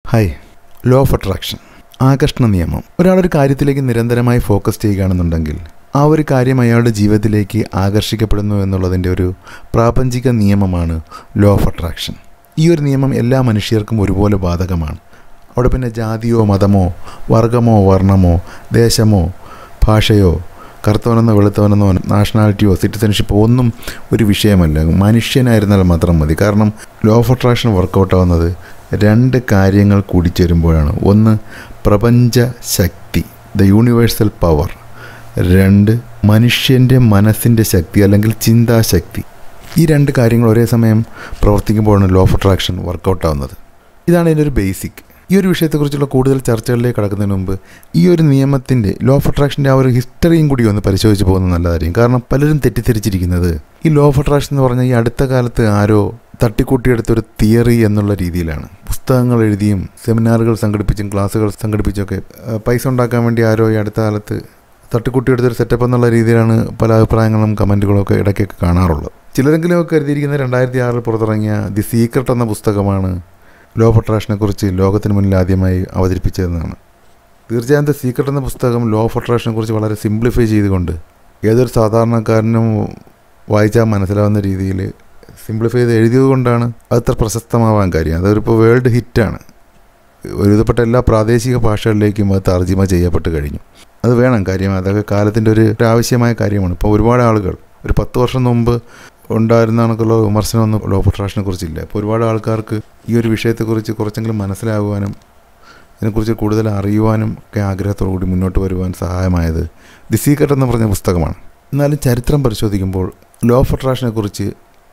hi law of attraction ആകർഷണ നിയമം ഒരാളൊരു കാര്യത്തിലേക്ക് നിരന്തരമായി ഫോക്കസ് ചെയ്യുകയാണെന്നുണ്ടെങ്കിൽ ആ ഒരു കാര്യം അയാളുടെ ജീവിതത്തിലേക്ക് ആകർഷിക്കപ്പെടുന്നു എന്നുള്ളതിൻ്റെ ഒരു പ്രാപഞ്ചിക നിയമമാണ് ലോ ഓഫ് അട്രാക്ഷൻ ഈ ഒരു നിയമം എല്ലാ മനുഷ്യർക്കും ഒരുപോലെ ബാധകമാണ് അവിടെ പിന്നെ ജാതിയോ മതമോ വർഗമോ വർണ്ണമോ ദേശമോ ഭാഷയോ കറുത്തവനെന്നോ വെളുത്തവനെന്നോ നാഷണാലിറ്റിയോ സിറ്റിസൺഷിപ്പോ ഒന്നും ഒരു വിഷയമല്ല മനുഷ്യനായിരുന്നാൽ മാത്രം മതി കാരണം ലോ ഓഫ് അട്രാക്ഷൻ വർക്കൗട്ട് ആവുന്നത് രണ്ട് കാര്യങ്ങൾ കൂടിച്ചേരുമ്പോഴാണ് ഒന്ന് പ്രപഞ്ച ശക്തി ദ യൂണിവേഴ്സൽ പവർ രണ്ട് മനുഷ്യൻ്റെ മനസ്സിൻ്റെ ശക്തി അല്ലെങ്കിൽ ചിന്താശക്തി ഈ രണ്ട് കാര്യങ്ങൾ ഒരേ സമയം പ്രവർത്തിക്കുമ്പോഴാണ് ലോ ഓഫ് അട്രാക്ഷൻ വർക്കൗട്ട് ആവുന്നത് ഇതാണ് ഇതിൻ്റെ ഒരു ബേസിക് ഈ ഒരു വിഷയത്തെക്കുറിച്ചുള്ള കൂടുതൽ ചർച്ചകളിലേക്ക് കടക്കുന്നതിന് മുമ്പ് ഈ ഒരു നിയമത്തിൻ്റെ ലോ ഓഫ് അട്രാക്ഷൻ്റെ ആ ഒരു ഹിസ്റ്ററിയും കൂടി ഒന്ന് പരിശോധിച്ച് പോകുന്നത് നല്ലതായിരിക്കും കാരണം പലരും തെറ്റിദ്ധരിച്ചിരിക്കുന്നത് ഈ ലോ ഓഫ് അട്രാക്ഷൻ എന്ന് പറഞ്ഞാൽ ഈ അടുത്ത കാലത്ത് ആരോ തട്ടിക്കൂട്ടിയെടുത്തൊരു തിയറി എന്നുള്ള രീതിയിലാണ് പുസ്തകങ്ങൾ എഴുതിയും സെമിനാറുകൾ സംഘടിപ്പിച്ചും ക്ലാസ്സുകൾ സംഘടിപ്പിച്ചൊക്കെ ആ, പൈസ ഉണ്ടാക്കാൻ വേണ്ടി ആരോ ഈ അടുത്ത കാലത്ത് തട്ടിക്കൂട്ടിയെടുത്തൊരു സെറ്റപ്പ് എന്നുള്ള രീതിയിലാണ് പല അഭിപ്രായങ്ങളും കമൻറ്റുകളും ഒക്കെ ഇടയ്ക്കൊക്കെ കാണാറുള്ളത് ചിലരെങ്കിലുമൊക്കെ കരുതിയിരിക്കുന്ന രണ്ടായിരത്തി ആറിൽ പുറത്തിറങ്ങിയ ദി സീക്രട്ട് എന്ന പുസ്തകമാണ് ലോ ഓഫ് അട്രാക്ഷനെ കുറിച്ച് ലോകത്തിന് മുന്നിൽ ആദ്യമായി അവതരിപ്പിച്ചതെന്നാണ് തീർച്ചയായും ദ സീക്രട്ട് എന്ന പുസ്തകം ലോ ഓഫ് അട്രാക്ഷനെ കുറിച്ച് വളരെ സിംപ്ലിഫൈ ചെയ്തുകൊണ്ട് ഏതൊരു സാധാരണക്കാരനും വായിച്ചാൽ മനസ്സിലാവുന്ന രീതിയിൽ സിംപ്ലിഫൈ ചെയ്ത് എഴുതിയത് കൊണ്ടാണ് അതത്ര പ്രശസ്തമാവാൻ കാര്യം അതൊരിപ്പോൾ വേൾഡ് ഹിറ്റാണ് ഒരുവിധപ്പെട്ട എല്ലാ പ്രാദേശിക ഭാഷകളിലേക്കും അത് തർജിമ ചെയ്യപ്പെട്ട് കഴിഞ്ഞു അത് വേണം കാര്യം അതൊക്കെ കാലത്തിൻ്റെ ഒരു ഒരു ആവശ്യമായ കാര്യമാണ് ഇപ്പോൾ ഒരുപാട് ആളുകൾ ഒരു പത്ത് വർഷം മുമ്പ് ഉണ്ടായിരുന്ന കണക്കുള്ള വിമർശനമൊന്നും ലോ ഓഫ് അട്രാക്ഷനെ കുറിച്ചില്ല ഇപ്പോൾ ഒരുപാട് ആൾക്കാർക്ക് ഈ ഒരു വിഷയത്തെക്കുറിച്ച് കുറച്ചെങ്കിലും മനസ്സിലാകുവാനും ഇതിനെക്കുറിച്ച് കൂടുതൽ അറിയുവാനും ഒക്കെ ആഗ്രഹത്തോടു കൂടി മുന്നോട്ട് വരുവാൻ സഹായമായത് ദി സീക്രട്ട് എന്ന് പറഞ്ഞ പുസ്തകമാണ് എന്നാലും ചരിത്രം പരിശോധിക്കുമ്പോൾ ലോ ഓഫ് അട്രാക്ഷനെ കുറിച്ച്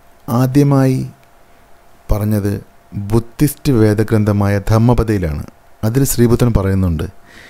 ആദ്യമായി പറഞ്ഞത് ബുദ്ധിസ്റ്റ് വേദഗ്രന്ഥമായ ധമ്മപദയിലാണ് അതിൽ ശ്രീബുദ്ധൻ പറയുന്നുണ്ട്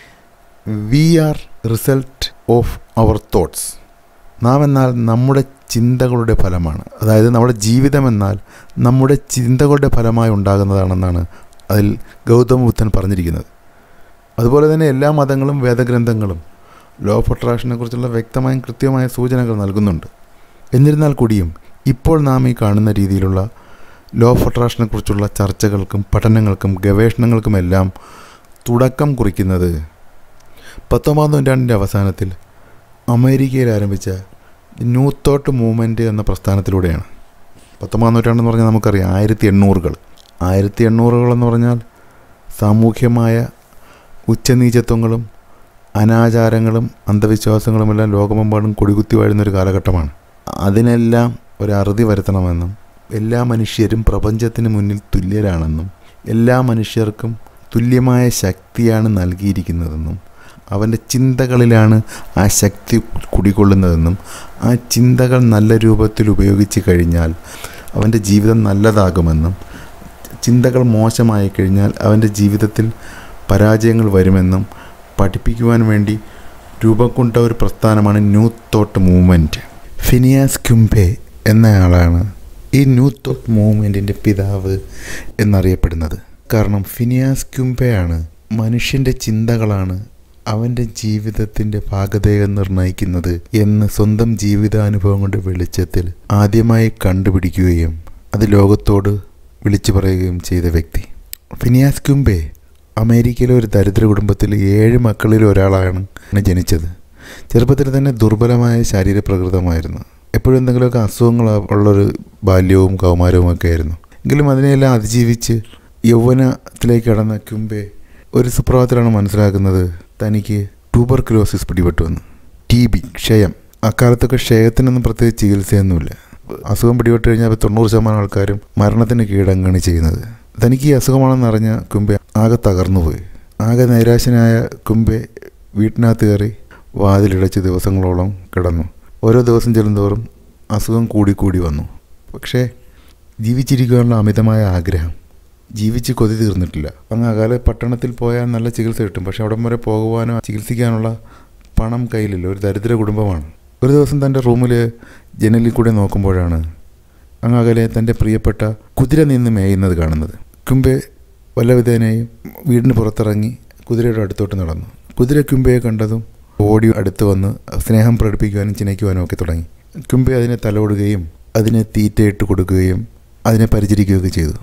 we are result of our thoughts നാം എന്നാൽ നമ്മുടെ ചിന്തകളുടെ ഫലമാണ് അതായത് നമ്മുടെ ജീവിതം എന്നാൽ നമ്മുടെ ചിന്തകളുടെ ഫലമായി ഉണ്ടാകുന്നതാണെന്നാണ് അതിൽ ഗൗതമ ബുദ്ധൻ പറഞ്ഞിരിക്കുന്നത് അതുപോലെ തന്നെ എല്ലാ മതങ്ങളും വേദഗ്രന്ഥങ്ങളും ലോ ഓഫ് അട്രാക്ഷനെ കുറിച്ചുള്ള വ്യക്തമായും കൃത്യമായ സൂചനകൾ നൽകുന്നുണ്ട് എന്നിരുന്നാൽ കൂടിയും ഇപ്പോൾ നാം ഈ കാണുന്ന രീതിയിലുള്ള ലോ ഓഫ് അട്രാക്ഷനെ കുറിച്ചുള്ള ചർച്ചകൾക്കും പഠനങ്ങൾക്കും ഗവേഷണങ്ങൾക്കുമെല്ലാം തുടക്കം കുറിക്കുന്നത് പത്തൊമ്പതാം നൂറ്റാണ്ടിൻ്റെ അവസാനത്തിൽ അമേരിക്കയിൽ ആരംഭിച്ച ന്യൂ തോട്ട് മൂവ്മെൻറ്റ് എന്ന പ്രസ്ഥാനത്തിലൂടെയാണ് പത്തൊമ്പതാം നൂറ്റാണ്ടെന്ന് പറഞ്ഞാൽ നമുക്കറിയാം ആയിരത്തി എണ്ണൂറുകൾ ആയിരത്തി എണ്ണൂറുകൾ എന്ന് പറഞ്ഞാൽ സാമൂഹ്യമായ ഉച്ചനീചത്വങ്ങളും അനാചാരങ്ങളും അന്ധവിശ്വാസങ്ങളുമെല്ലാം ലോകമെമ്പാടും കൊടികുത്തി വാഴുന്നൊരു കാലഘട്ടമാണ് അതിനെല്ലാം ഒരു അറുതി വരുത്തണമെന്നും എല്ലാ മനുഷ്യരും പ്രപഞ്ചത്തിന് മുന്നിൽ തുല്യരാണെന്നും എല്ലാ മനുഷ്യർക്കും തുല്യമായ ശക്തിയാണ് നൽകിയിരിക്കുന്നതെന്നും അവൻ്റെ ചിന്തകളിലാണ് ആ ശക്തി കുടികൊള്ളുന്നതെന്നും ആ ചിന്തകൾ നല്ല രൂപത്തിൽ ഉപയോഗിച്ച് കഴിഞ്ഞാൽ അവൻ്റെ ജീവിതം നല്ലതാകുമെന്നും ചിന്തകൾ മോശമായി കഴിഞ്ഞാൽ അവൻ്റെ ജീവിതത്തിൽ പരാജയങ്ങൾ വരുമെന്നും പഠിപ്പിക്കുവാൻ വേണ്ടി രൂപം കൊണ്ട ഒരു പ്രസ്ഥാനമാണ് new thought movement Phineas Quimby എന്നയാളാണ് ഈ ന്യൂ തോട്ട് മൂവ്മെൻറ്റിൻ്റെ പിതാവ് എന്നറിയപ്പെടുന്നത് കാരണം ഫിനിയാസ് ക്യുംബെയാണ് മനുഷ്യൻ്റെ ചിന്തകളാണ് അവൻ്റെ ജീവിതത്തിൻ്റെ ഭാഗതയെ നിർണ്ണയിക്കുന്നത് എന്ന് സ്വന്തം ജീവിതാനുഭവങ്ങളുടെ വെളിച്ചത്തിൽ ആദ്യമായി കണ്ടുപിടിക്കുകയും അത് ലോകത്തോട് വിളിച്ചു പറയുകയും ചെയ്ത വ്യക്തി ഫിനിയാസ് ക്യുംബെ അമേരിക്കയിലെ ഒരു ദരിദ്ര കുടുംബത്തിൽ ഏഴ് മക്കളിൽ ഒരാളാണ് ജനിച്ചത് ചെറുപ്പത്തിൽ തന്നെ ദുർബലമായ ശരീരപ്രകൃതമായിരുന്നു എപ്പോഴും എന്തെങ്കിലുമൊക്കെ അസുഖങ്ങൾ ഉള്ളൊരു ബാല്യവും കൗമാരവും ഒക്കെ ആയിരുന്നു എങ്കിലും അതിനെയെല്ലാം അതിജീവിച്ച് യൗവനത്തിലേക്ക് കടന്ന ക്യുംബെ ഒരു സുപ്രഭാതത്തിലാണ് മനസ്സിലാക്കുന്നത് തനിക്ക് ട്യൂബർക്ലോസിസ് പിടിപെട്ടുവെന്ന് ടി ബി ക്ഷയം അക്കാലത്തൊക്കെ ക്ഷയത്തിനൊന്നും പ്രത്യേകിച്ച് ചികിത്സയൊന്നുമില്ല അസുഖം പിടിപെട്ട് കഴിഞ്ഞാൽ ഇപ്പോൾ തൊണ്ണൂറ് ശതമാനം ആൾക്കാരും മരണത്തിന് കീഴടങ്ങുകയാണ് ചെയ്യുന്നത് തനിക്ക് ഈ അസുഖമാണെന്ന് അറിഞ്ഞ കുംബെ ആകെ തകർന്നുപോയി ആകെ നൈരാശനായ കുംബെ വീട്ടിനകത്ത് കയറി വാതിലിടച്ച് ദിവസങ്ങളോളം കിടന്നു ഓരോ ദിവസം ചെല്ലുന്തോറും അസുഖം കൂടി കൂടി വന്നു പക്ഷേ ജീവിച്ചിരിക്കാനുള്ള അമിതമായ ആഗ്രഹം ജീവിച്ച് കൊതി തീർന്നിട്ടില്ല അങ്ങ് അകാല പട്ടണത്തിൽ പോയാൽ നല്ല ചികിത്സ കിട്ടും പക്ഷെ അവിടം വരെ പോകുവാനോ ചികിത്സിക്കാനുള്ള പണം കയ്യിലില്ല ഒരു ദരിദ്ര കുടുംബമാണ് ഒരു ദിവസം തൻ്റെ റൂമിൽ ജനലിൽ കൂടെ നോക്കുമ്പോഴാണ് അങ്ങ് അകലെ തൻ്റെ പ്രിയപ്പെട്ട കുതിര നിന്ന് മേയുന്നത് കാണുന്നത് കുംബെ വല്ലവിധേനയും വീടിന് പുറത്തിറങ്ങി കുതിരയുടെ അടുത്തോട്ട് നടന്നു കുതിര കുംബയെ കണ്ടതും ഓടി അടുത്ത് വന്ന് സ്നേഹം പ്രകടിപ്പിക്കുവാനും ചിനയ്ക്കുവാനും ഒക്കെ തുടങ്ങി കുംബെ അതിനെ തലോടുകയും അതിന് തീറ്റയിട്ട് കൊടുക്കുകയും അതിനെ പരിചരിക്കുകയൊക്കെ ചെയ്തു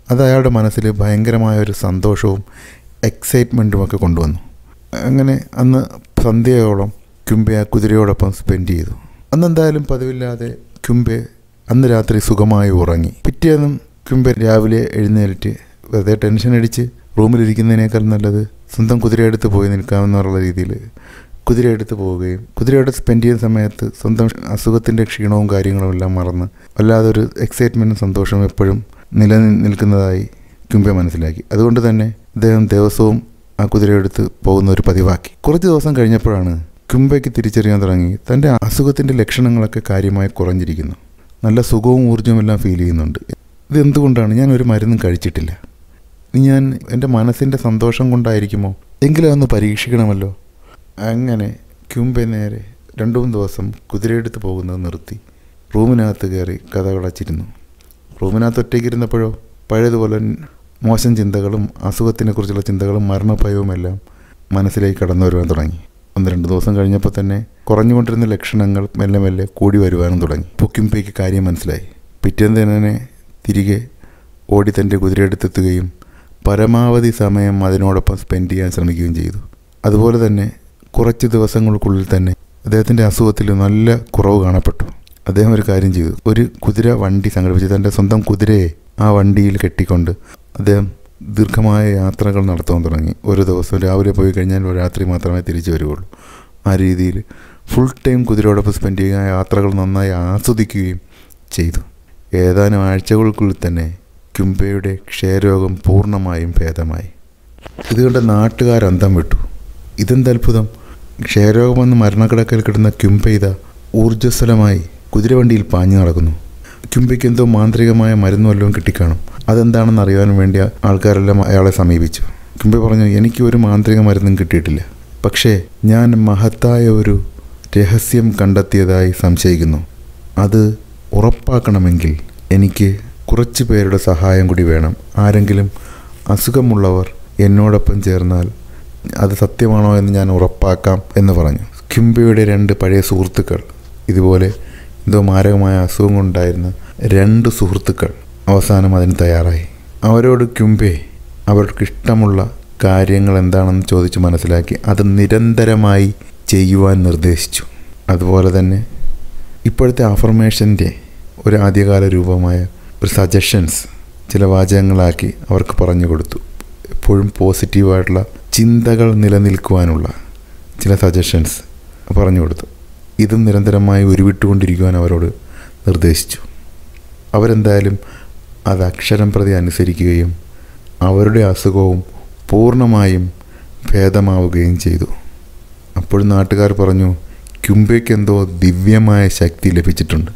അത് അയാളുടെ മനസ്സിൽ ഭയങ്കരമായ ഒരു സന്തോഷവും എക്സൈറ്റ്മെൻറ്റും ഒക്കെ കൊണ്ടുവന്നു അങ്ങനെ അന്ന് സന്ധ്യയോളം ക്യുംബെ ആ കുതിരയോടൊപ്പം സ്പെൻഡ് ചെയ്തു അന്ന് എന്തായാലും പതിവില്ലാതെ ക്യുംബെ അന്ന് രാത്രി സുഖമായി ഉറങ്ങി പിറ്റേന്നും ക്യുംബെ രാവിലെ എഴുന്നേറ്റ് വെറുതെ ടെൻഷൻ അടിച്ച് റൂമിലിരിക്കുന്നതിനേക്കാൾ നല്ലത് സ്വന്തം കുതിരയെടുത്ത് പോയി നിൽക്കാമെന്നുള്ള രീതിയിൽ കുതിരയെടുത്ത് പോവുകയും കുതിരയോടെ സ്പെൻഡ് ചെയ്യുന്ന സമയത്ത് സ്വന്തം അസുഖത്തിൻ്റെ ക്ഷീണവും കാര്യങ്ങളും എല്ലാം മറന്ന് വല്ലാതെ ഒരു എക്സൈറ്റ്മെൻറ്റും സന്തോഷവും എപ്പോഴും നിലനിൽക്കുന്നതായി ക്യുംബെ മനസ്സിലാക്കി അതുകൊണ്ട് തന്നെ അദ്ദേഹം ദിവസവും ആ കുതിരയെടുത്ത് പോകുന്ന ഒരു പതിവാക്കി കുറച്ച് ദിവസം കഴിഞ്ഞപ്പോഴാണ് ക്യുംബയ്ക്ക് തിരിച്ചറിയാൻ തുടങ്ങി തൻ്റെ അസുഖത്തിൻ്റെ ലക്ഷണങ്ങളൊക്കെ കാര്യമായി കുറഞ്ഞിരിക്കുന്നു നല്ല സുഖവും ഊർജ്ജവും എല്ലാം ഫീൽ ചെയ്യുന്നുണ്ട് ഇത് എന്തുകൊണ്ടാണ് ഞാൻ ഒരു മരുന്നും കഴിച്ചിട്ടില്ല ഇനി ഞാൻ എൻ്റെ മനസ്സിൻ്റെ സന്തോഷം കൊണ്ടായിരിക്കുമോ എങ്കിലും അതൊന്ന് പരീക്ഷിക്കണമല്ലോ അങ്ങനെ ക്യുംബെ നേരെ രണ്ടു മൂന്ന് ദിവസം കുതിരയെടുത്ത് പോകുന്നത് നിർത്തി റൂമിനകത്ത് കയറി കഥകളച്ചിരുന്നു റൂമിനകത്ത് ഒറ്റയ്ക്കിരുന്നപ്പോഴോ പഴയതുപോലെ മോശം ചിന്തകളും അസുഖത്തിനെക്കുറിച്ചുള്ള ചിന്തകളും മരണഭയവും എല്ലാം മനസ്സിലേക്ക് കടന്നു വരുവാൻ തുടങ്ങി ഒന്ന് രണ്ട് ദിവസം കഴിഞ്ഞപ്പോൾ തന്നെ കുറഞ്ഞുകൊണ്ടിരുന്ന ലക്ഷണങ്ങൾ മെല്ലെ മെല്ലെ കൂടി വരുവാനും തുടങ്ങി പൊക്കിംപേക്ക് കാര്യം മനസ്സിലായി പിറ്റേന്ന് തന്നെ തിരികെ ഓടി തൻ്റെ കുതിരയെടുത്തെത്തുകയും പരമാവധി സമയം അതിനോടൊപ്പം സ്പെൻഡ് ചെയ്യാൻ ശ്രമിക്കുകയും ചെയ്തു അതുപോലെ തന്നെ കുറച്ച് ദിവസങ്ങൾക്കുള്ളിൽ തന്നെ അദ്ദേഹത്തിൻ്റെ അസുഖത്തിൽ നല്ല കുറവ് കാണപ്പെട്ടു അദ്ദേഹം ഒരു കാര്യം ചെയ്തു ഒരു കുതിര വണ്ടി സംഘടിപ്പിച്ച് തൻ്റെ സ്വന്തം കുതിരയെ ആ വണ്ടിയിൽ കെട്ടിക്കൊണ്ട് അദ്ദേഹം ദീർഘമായ യാത്രകൾ നടത്താൻ തുടങ്ങി ഒരു ദിവസം രാവിലെ പോയി കഴിഞ്ഞാൽ രാത്രി മാത്രമേ തിരിച്ചു വരികയുള്ളൂ ആ രീതിയിൽ ഫുൾ ടൈം കുതിരയോടൊപ്പം സ്പെൻഡ് ചെയ്യുക യാത്രകൾ നന്നായി ആസ്വദിക്കുകയും ചെയ്തു ഏതാനും ആഴ്ചകൾക്കുള്ളിൽ തന്നെ ക്യുംബയുടെ ക്ഷയരോഗം പൂർണ്ണമായും ഭേദമായി ഇതുകൊണ്ട് നാട്ടുകാർ അന്തം വിട്ടു ഇതെന്ത് അത്ഭുതം ക്ഷയരോഗമെന്ന് മരണക്കിടക്കൽ കിടന്ന ക്യുംബെയ്ത ഊർജ്ജസ്വലമായി കുതിരവണ്ടിയിൽ പാഞ്ഞു നടക്കുന്നു ക്യുംബയ്ക്ക് എന്തോ മാന്ത്രികമായ മരുന്ന് വല്ലതും കിട്ടിക്കാണും അതെന്താണെന്ന് അറിയാൻ വേണ്ടി ആൾക്കാരെല്ലാം അയാളെ സമീപിച്ചു ക്യുംബെ പറഞ്ഞു എനിക്ക് ഒരു മാന്ത്രിക മരുന്നും കിട്ടിയിട്ടില്ല പക്ഷേ ഞാൻ മഹത്തായ ഒരു രഹസ്യം കണ്ടെത്തിയതായി സംശയിക്കുന്നു അത് ഉറപ്പാക്കണമെങ്കിൽ എനിക്ക് കുറച്ച് പേരുടെ സഹായം കൂടി വേണം ആരെങ്കിലും അസുഖമുള്ളവർ എന്നോടൊപ്പം ചേർന്നാൽ അത് സത്യമാണോ എന്ന് ഞാൻ ഉറപ്പാക്കാം എന്ന് പറഞ്ഞു ക്യുംബയുടെ രണ്ട് പഴയ സുഹൃത്തുക്കൾ ഇതുപോലെ എന്തോ മാരകമായ അസുഖം കൊണ്ടായിരുന്ന രണ്ട് സുഹൃത്തുക്കൾ അവസാനം അതിന് തയ്യാറായി അവരോട് ക്യുംബെ അവർക്ക് ഇഷ്ടമുള്ള കാര്യങ്ങൾ എന്താണെന്ന് ചോദിച്ച് മനസ്സിലാക്കി അത് നിരന്തരമായി ചെയ്യുവാൻ നിർദ്ദേശിച്ചു അതുപോലെ തന്നെ ഇപ്പോഴത്തെ അഫർമേഷൻ്റെ ഒരു ആദ്യകാല രൂപമായ ഒരു സജഷൻസ് ചില വാചകങ്ങളാക്കി അവർക്ക് പറഞ്ഞു കൊടുത്തു എപ്പോഴും പോസിറ്റീവായിട്ടുള്ള ചിന്തകൾ നിലനിൽക്കുവാനുള്ള ചില സജഷൻസ് പറഞ്ഞു കൊടുത്തു ഇതും നിരന്തരമായി ഉരുവിട്ടുകൊണ്ടിരിക്കുവാൻ അവരോട് നിർദ്ദേശിച്ചു അവരെന്തായാലും അത് അക്ഷരം പ്രതി അനുസരിക്കുകയും അവരുടെ അസുഖവും പൂർണ്ണമായും ഭേദമാവുകയും ചെയ്തു അപ്പോൾ നാട്ടുകാർ പറഞ്ഞു ക്യുംബയ്ക്ക് എന്തോ ദിവ്യമായ ശക്തി ലഭിച്ചിട്ടുണ്ട്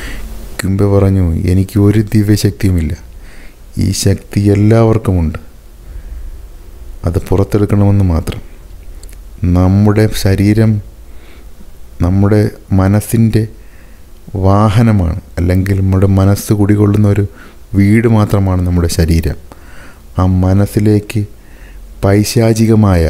ക്യുംബ പറഞ്ഞു എനിക്ക് ഒരു ദിവ്യശക്തിയുമില്ല ഈ ശക്തി എല്ലാവർക്കുമുണ്ട് അത് പുറത്തെടുക്കണമെന്ന് മാത്രം നമ്മുടെ ശരീരം നമ്മുടെ മനസ്സിൻ്റെ വാഹനമാണ് അല്ലെങ്കിൽ നമ്മുടെ മനസ്സ് കുടികൊള്ളുന്ന ഒരു വീട് മാത്രമാണ് നമ്മുടെ ശരീരം ആ മനസ്സിലേക്ക് പൈശാചികമായ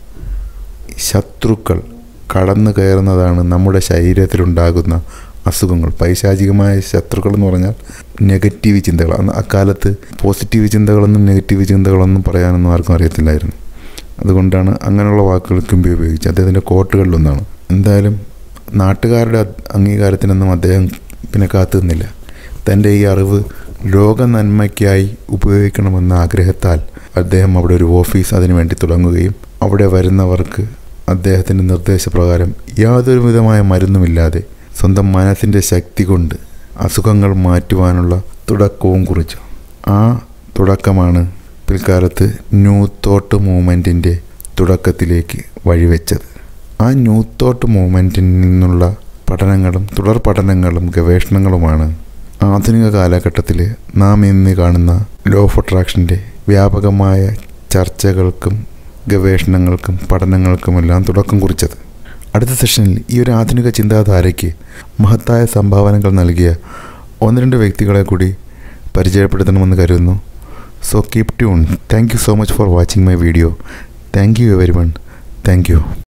ശത്രുക്കൾ കടന്നു കയറുന്നതാണ് നമ്മുടെ ശരീരത്തിലുണ്ടാകുന്ന അസുഖങ്ങൾ പൈശാചികമായ ശത്രുക്കൾ എന്ന് പറഞ്ഞാൽ നെഗറ്റീവ് ചിന്തകൾ അന്ന് അക്കാലത്ത് പോസിറ്റീവ് ചിന്തകളൊന്നും നെഗറ്റീവ് ചിന്തകളൊന്നും പറയാനൊന്നും ആർക്കും അറിയത്തില്ലായിരുന്നു അതുകൊണ്ടാണ് അങ്ങനെയുള്ള വാക്കുകൾ കുമ്പി ഉപയോഗിച്ചത് അദ്ദേഹത്തിൻ്റെ കോട്ടുകളിലൊന്നാണ് എന്തായാലും നാട്ടുകാരുടെ അംഗീകാരത്തിനൊന്നും അദ്ദേഹം പിന്നെ കാത്തു നിന്നില്ല തൻ്റെ ഈ അറിവ് ലോക നന്മയ്ക്കായി ഉപയോഗിക്കണമെന്ന ആഗ്രഹത്താൽ അദ്ദേഹം അവിടെ ഒരു ഓഫീസ് അതിനു വേണ്ടി തുടങ്ങുകയും അവിടെ വരുന്നവർക്ക് അദ്ദേഹത്തിൻ്റെ നിർദ്ദേശപ്രകാരം യാതൊരു വിധമായ മരുന്നുമില്ലാതെ സ്വന്തം മനസ്സിൻ്റെ ശക്തി കൊണ്ട് അസുഖങ്ങൾ മാറ്റുവാനുള്ള തുടക്കവും കുറിച്ചു ആ തുടക്കമാണ് പിൽക്കാലത്ത് ന്യൂ തോട്ട് മൂവ്മെൻറ്റിൻ്റെ തുടക്കത്തിലേക്ക് വഴിവെച്ചത് ആ ന്യൂ തോട്ട് മൂവ്മെൻറ്റിൽ നിന്നുള്ള പഠനങ്ങളും തുടർ പഠനങ്ങളും ഗവേഷണങ്ങളുമാണ് ആധുനിക കാലഘട്ടത്തിൽ നാം ഇന്ന് കാണുന്ന ലോ ഓഫ് അട്രാക്ഷൻ്റെ വ്യാപകമായ ചർച്ചകൾക്കും ഗവേഷണങ്ങൾക്കും പഠനങ്ങൾക്കുമെല്ലാം തുടക്കം കുറിച്ചത് അടുത്ത സെഷനിൽ ഈ ഒരു ആധുനിക ചിന്താധാരയ്ക്ക് മഹത്തായ സംഭാവനകൾ നൽകിയ ഒന്ന് രണ്ട് വ്യക്തികളെ കൂടി പരിചയപ്പെടുത്തണമെന്ന് കരുതുന്നു so keep tune thank you so much for watching my video thank you everyone thank U